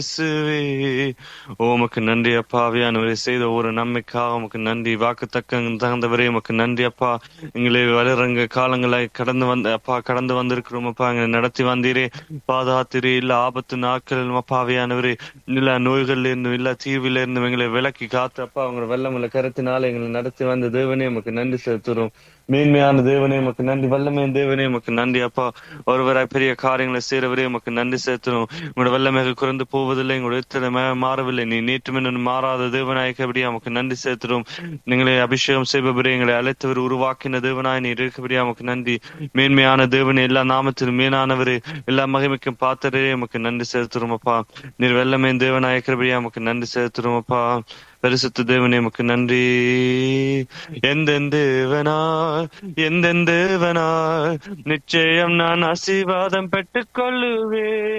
இயேசுவே உமக்கு நன்றி அப்பா ஆவியானவரை செய்த ஒரு நன்மைக்காக உமக்கு நன்றி வாக்கு தக்க தகுந்தவரே உமக்கு நன்றி அப்பா எங்களை வளரங்க காலங்களை கடந்து வந்த அப்பா கடந்து வந்திருக்கிறோம் அப்பா எங்களை நடத்தி வந்தீரே பாதுகாத்திரே இல்ல ஆபத்து நாட்கள் அப்பா ஆவியானவரே இல்ல நோய்கள்ல இருந்து இல்ல தீர்வில இருந்து எங்களை விலக்கி காத்து அப்பா உங்களை வெள்ளமுள்ள கருத்தினால எங்களை நடத்தி வந்த தேவனே உமக்கு நன்றி செலுத்துறோம் மேன்மையான தேவனே உமக்கு நன்றி வல்லமையான தேவனே உமக்கு நன்றி அப்பா ஒருவராய் பெரிய காரியங்களை செய்றவரே உமக்கு நன்றி செலுத்தணும் உங்களோட வல்லமைகள் குறைந்து போவதில்லை உங்களோட இத்தனை மாறவில்லை நீ நேற்று மின்னு மாறாத தேவனாய்க்கபடியா உமக்கு நன்றி செலுத்துறோம் நீங்களை அபிஷேகம் செய்பவரே எங்களை அழைத்தவர் உருவாக்கின தேவனாய் நீ இருக்கபடியா உமக்கு நன்றி மேன்மையான தேவனே எல்லா நாமத்திலும் மேலானவரே எல்லா மகிமைக்கும் பாத்திரரே உமக்கு நன்றி செலுத்துறோம் அப்பா நீர் வெள்ளமே தேவனாய்க்கிறபடியா உமக்கு நன்றி செலுத்துறோம் அப்பா பரிசுத்த தேவனே உமக்கு நன்றி எந்த தேவனா எந்த தேவனா நிச்சயம் நான் ஆசீர்வாதம் பெற்றுக் கொள்ளுவேன்